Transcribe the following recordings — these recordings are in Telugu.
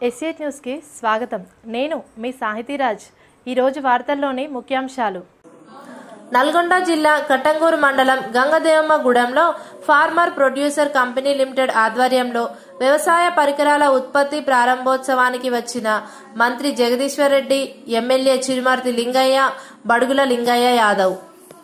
ఎస్ఏ న్యూస్కి స్వాగతం నేను మీ సాహితీరాజ్ ఈరోజు వార్తల్లోని ముఖ్యాంశాలు నల్గొండ జిల్లా కట్టంగూరు మండలం గంగదేవమ్మగూడెంలో ఫార్మర్ ప్రొడ్యూసర్ కంపెనీ లిమిటెడ్ ఆధ్వర్యంలో వ్యవసాయ పరికరాల ఉత్పత్తి ప్రారంభోత్సవానికి వచ్చిన మంత్రి జగదీశ్వర్ రెడ్డి ఎమ్మెల్యే చిరుమర్తి లింగయ్య బడుగుల లింగయ్య యాదవ్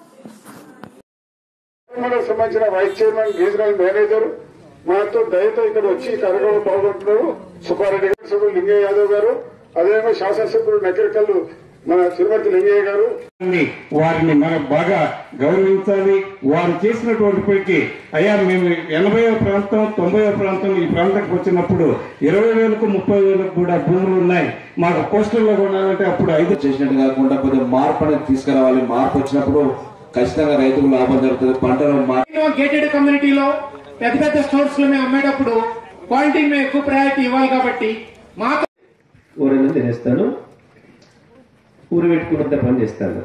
మనకు సంబంధించిన వైస్ చైర్మన్ రీజనల్ మేనేజర్ మనతో దయతో ఇక్కడ వచ్చి ఈ కార్యక్రమం పాల్గొంటున్నారు సుబ్బారెడ్డి గారు సభ్యులు లింగయ్య యాదవ్ గారు అదేవిధంగా శాసనసభ్యులు నకిరకల్లు మన తిరుమతి లింగయ్య గారు ఉంది. వారిని మనం బాగా గౌరవించాలి వారు చేసినటువంటి పనికి అయ్యా మేము ఎనభై ప్రాంతం తొంభై ప్రాంతం ఈ ప్రాంతానికి వచ్చినప్పుడు ఇరవై వేలకు ముప్పై వేలకు కూడా భూములు ఉన్నాయి మాకు పోస్టుల్లో కొనాలంటే అప్పుడు ఐదు చేసినట్టు కాకుండా కొద్దిగా మార్పు అనేది తీసుకురావాలి మార్పు వచ్చినప్పుడు ఖచ్చితంగా రైతులకు లాభం జరుగుతుంది పంటలు మా గేటెడ్ కమ్యూనిటీలో పెద్ద పెద్ద స్టోర్స్ లో మేము అమ్మేటప్పుడు క్వాలిటీ మేము ఎక్కువ ప్రయారిటీ ఇవ్వాలి కాబట్టి మాకు ఊరన్నం తినేస్తాను ఊరు పెట్టుకున్నంత పని చేస్తాను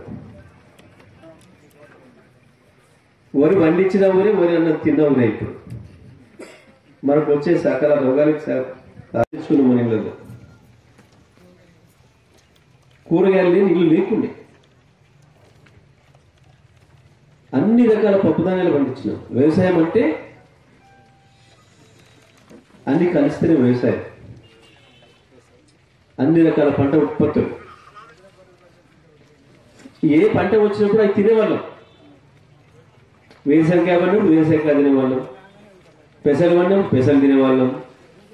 వరి వండించిన ఊరే వరి అన్నం తిన్న ఊరే ఇప్పుడు మనకు వచ్చే సకల రోగాలకు సాధించుకున్న మన ఇళ్ళలో కూరగాయలు లేని ఇల్లు లేకుండే అన్ని రకాల పప్పుధాన్యాలు పండించినాం వ్యవసాయం అంటే అన్ని కలిస్తేనే వ్యవసాయం అన్ని రకాల పంట ఉత్పత్తులు ఏ పంట వచ్చినప్పుడు అవి తినేవాళ్ళం వేసంకాయ పడినప్పుడు వేసంకాయ తినేవాళ్ళం పెసలు పడినప్పుడు పెసలు తినేవాళ్ళం